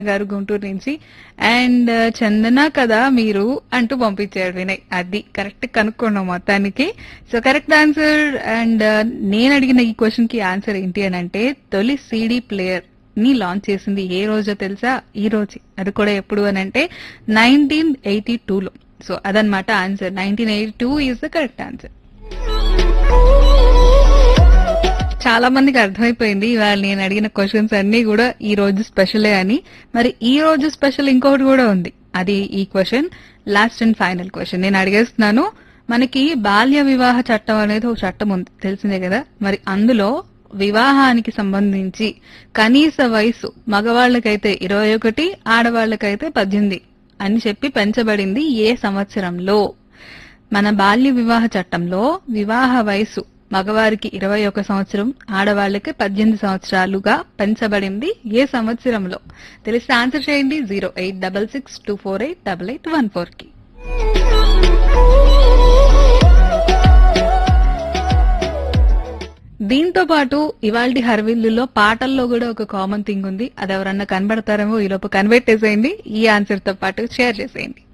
గారు గుంటూరు నుంచి అండ్ చందన కదా మీరు అంటూ పంపించాడు వినయ్ అది కరెక్ట్ కనుక్కున్నాం మొత్తానికి సో కరెక్ట్ ఆన్సర్ అండ్ నేను అడిగిన ఈ క్వశ్చన్ కి ఆన్సర్ ఏంటి అని అంటే తొలి సీడీ ప్లేయర్ ని లాంచ్ చేసింది ఏ రోజో తెలుసా ఈ రోజు అది కూడా ఎప్పుడు అని అంటే నైన్టీన్ ఎయిటీ లో సో అదనమాట answer nineteen eighty two is the correct answer చాలా మందికి అర్థమైపోయింది ఇవాళ నేను అడిగిన క్వశ్చన్స్ అన్ని కూడా ఈ రోజు స్పెషలే అని మరి ఈ రోజు స్పెషల్ ఇంకొకటి కూడా ఉంది అది ఈ question last and final question నేను అడిగేస్తున్నాను మనకి బాల్య వివాహ చట్టం అనేది ఒక చట్టం ఉంది తెలిసిందే కదా మరి అందులో వివాహానికి సంబంధించి కనీస వయసు మగవాళ్ళకైతే ఇరవై ఒకటి ఆడవాళ్ళకైతే పద్దెనిమిది అని చెప్పి పెంచబడింది ఏ సంవత్సరంలో మన బాల్య వివాహ చట్టంలో వివాహ వయసు మగవారికి ఇరవై ఒక సంవత్సరం ఆడవాళ్ళకి పద్దెనిమిది సంవత్సరాలుగా పెంచబడింది ఏ సంవత్సరంలో తెలిస్తే ఆన్సర్ చేయండి zero eight double six two four eight double eight one four కి దీంతో పాటు ఇవాల్టి హర్విల్లులో పాటల్లో కూడా ఒక కామన్ థింగ్ ఉంది అది ఎవరన్నా కనబడతారేమో ఈ లోపు కనిపెట్టేసేయండి ఈ ఆన్సర్ తో పాటు షేర్ చేసేయండి